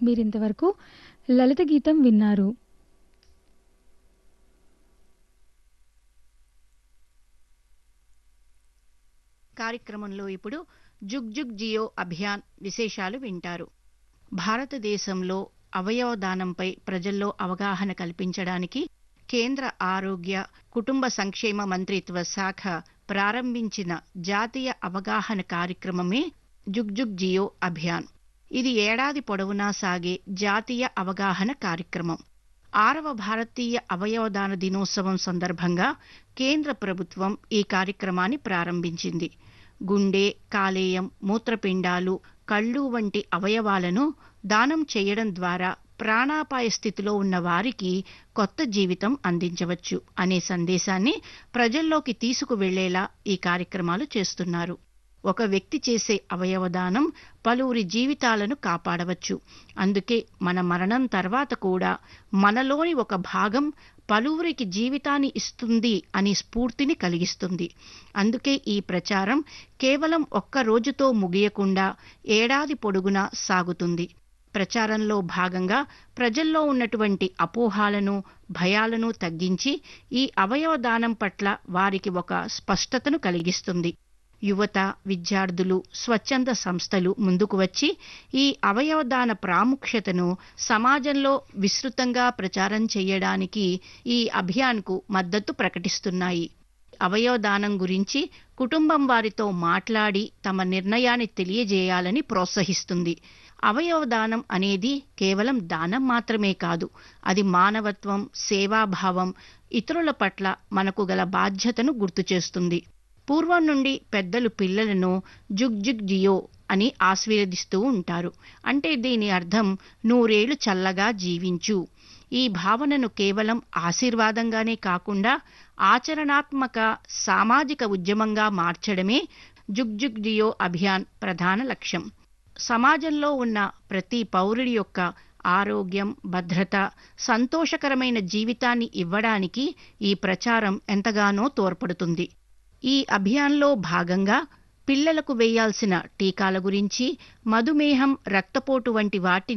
మీరింతవరకు లలిత గీతం విన్నారు కార్యక్రమంలో ఇప్పుడు జుగ్ జుగ్ జియో అభియాన్ విశేషాలు వింటారు భారతదేశంలో అవయవదానంపై ప్రజల్లో అవగాహన కల్పించడానికి కేంద్ర ఆరోగ్య కుటుంబ సంక్షేమ మంత్రిత్వ శాఖ ప్రారంభించిన జాతీయ అవగాహన కార్యక్రమమే జుగ్ జుగ్ జియో అభియాన్ ఇది ఏడాది పొడవునా సాగే జాతీయ అవగాహన కార్యక్రమం ఆరవ భారతీయ అవయవదాన దినోత్సవం సందర్భంగా కేంద్ర ప్రభుత్వం ఈ కార్యక్రమాన్ని ప్రారంభించింది గుండె కాలేయం మూత్రపిండాలు కళ్ళు వంటి అవయవాలను దానం చేయడం ద్వారా ప్రాణాపాయ స్థితిలో ఉన్న వారికి కొత్త జీవితం అందించవచ్చు అనే సందేశాన్ని ప్రజల్లోకి తీసుకువెళ్లేలా ఈ కార్యక్రమాలు చేస్తున్నారు ఒక వ్యక్తి చేసే అవయవదానం పలువురి జీవితాలను కాపాడవచ్చు అందుకే మన మరణం తర్వాత కూడా మనలోని ఒక భాగం పలువురికి జీవితాన్ని ఇస్తుంది అని స్ఫూర్తిని కలిగిస్తుంది అందుకే ఈ ప్రచారం కేవలం ఒక్క రోజుతో ముగియకుండా ఏడాది పొడుగునా సాగుతుంది ప్రచారంలో భాగంగా ప్రజల్లో ఉన్నటువంటి అపోహాలను భయాలను తగ్గించి ఈ అవయవ దానం పట్ల వారికి ఒక స్పష్టతను కలిగిస్తుంది యువత విద్యార్థులు స్వచ్ఛంద సంస్థలు ముందుకు వచ్చి ఈ అవయవదాన ప్రాముఖ్యతను సమాజంలో విస్తృతంగా ప్రచారం చేయడానికి ఈ అభియాన్కు మద్దతు ప్రకటిస్తున్నాయి అవయవదానం గురించి కుటుంబం వారితో మాట్లాడి తమ నిర్ణయాన్ని తెలియజేయాలని ప్రోత్సహిస్తుంది అవయవదానం అనేది కేవలం దానం మాత్రమే కాదు అది మానవత్వం సేవాభావం ఇతరుల పట్ల మనకు గల బాధ్యతను గుర్తు చేస్తుంది పూర్వం నుండి పెద్దలు పిల్లలను జుగ్ జుగ్ జియో అని ఆశీర్వదిస్తూ ఉంటారు అంటే దీని అర్థం నూరేళ్లు చల్లగా జీవించు ఈ భావనను కేవలం ఆశీర్వాదంగానే కాకుండా ఆచరణాత్మక సామాజిక ఉద్యమంగా మార్చడమే జుగ్ జుగ్ జియో అభియాన్ ప్రధాన లక్ష్యం సమాజంలో ఉన్న ప్రతి పౌరుడి యొక్క ఆరోగ్యం భద్రత సంతోషకరమైన జీవితాన్ని ఇవ్వడానికి ఈ ప్రచారం ఎంతగానో తోడ్పడుతుంది ఈ అభియాన్లో భాగంగా పిల్లలకు వేయాల్సిన టీకాల గురించి మధుమేహం రక్తపోటు వంటి వాటిని